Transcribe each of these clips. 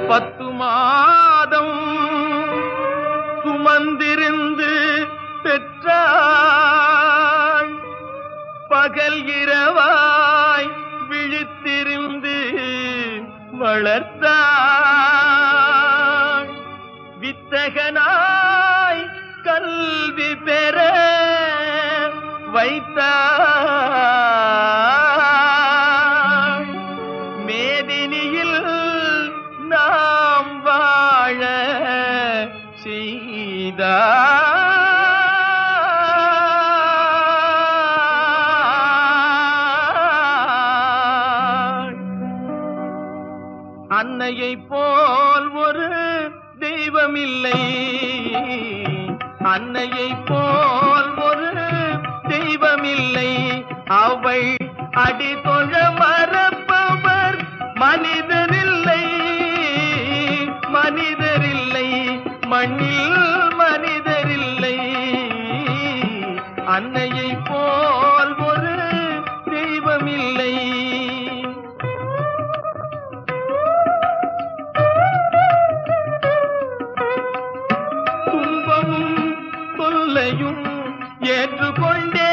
பத்து மாதம் சுமந்திருந்து பெற்றாள் பகல் இரவாய் விழித்திருந்து வளர்த்தாள் வித்தகனாய் கல்வி பெற வைத்தாள் மேதினியில் நாம் வாழ செய்தாள் அன்னையை போல் ஒரு தெய்வமில்லை அன்னையை போல் ஒரு தெய்வமில்லை அவள் அடி தொழ மறப்பவர் மனிதரில்லை மனிதரில்லை மண்ணில் மனிதரில்லை அன்னையை போல் ஒரு தெய்வமில்லை துன்பமும் தொல்லையும் ஏற்றுக்கொண்டே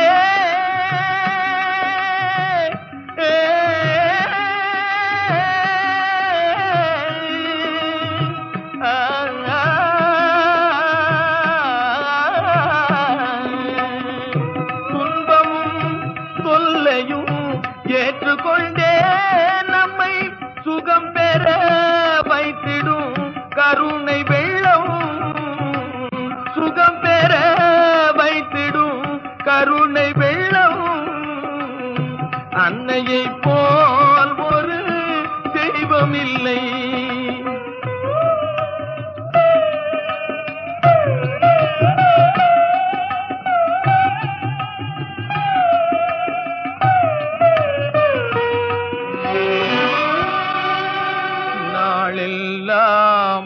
துன்பமும் தொல்லையும் ஏற்றுக்கொண்டே நம்மை சுகம் பெற வைத்திடும் கருணை வெள்ளம் சுகம் பெற வைத்திடும் கருணை வெள்ளம் அன்னையை போல் ஒரு தெய்வம் இல்லை நாளெல்லாம்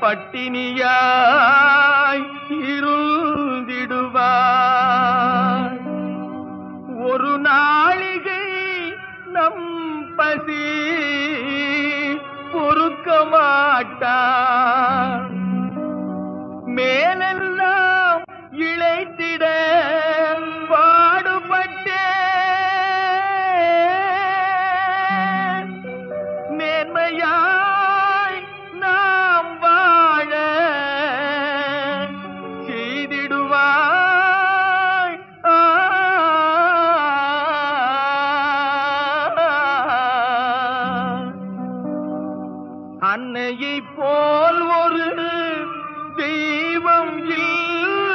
பட்டினியாய் இருந்திடுவார் ஒரு நாளிகை நம் பசி பொறுக்க மாட்டார் மேலெல்லாம் இழைத்திட பாடுபட்டேன் மேன்மையாய் நாம் வாழ செய்திடுவாய் ஆ. அன்னையை போல் ஒரு தெய்வம் இல்லை